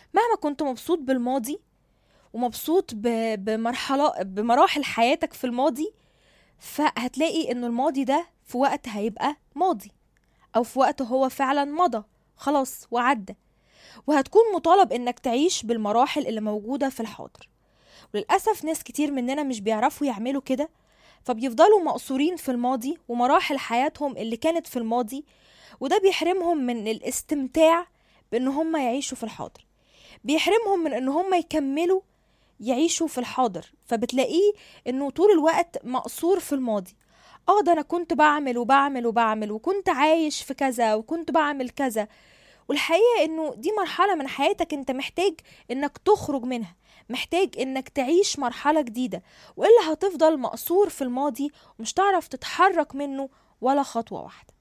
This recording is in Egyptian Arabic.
مهما كنت مبسوط بالماضي ومبسوط ب- بمرحلة بمراحل حياتك في الماضي فهتلاقي انه الماضي ده في وقت هيبقى ماضي او في وقت هو فعلا مضى خلاص وعدى وهتكون مطالب انك تعيش بالمراحل اللي موجودة في الحاضر وللأسف ناس كتير مننا مش بيعرفوا يعملوا كده فبيفضلوا مقصورين في الماضي ومراحل حياتهم اللي كانت في الماضي وده بيحرمهم من الاستمتاع بان هم يعيشوا في الحاضر بيحرمهم من ان هم يكملوا يعيشوا في الحاضر فبتلاقيه انه طول الوقت مقصور في الماضي اه ده انا كنت بعمل وبعمل وبعمل وكنت عايش في كذا وكنت بعمل كذا والحقيقة انه دي مرحلة من حياتك انت محتاج انك تخرج منها محتاج انك تعيش مرحلة جديدة والا هتفضل مقصور في الماضي ومش تعرف تتحرك منه ولا خطوة واحدة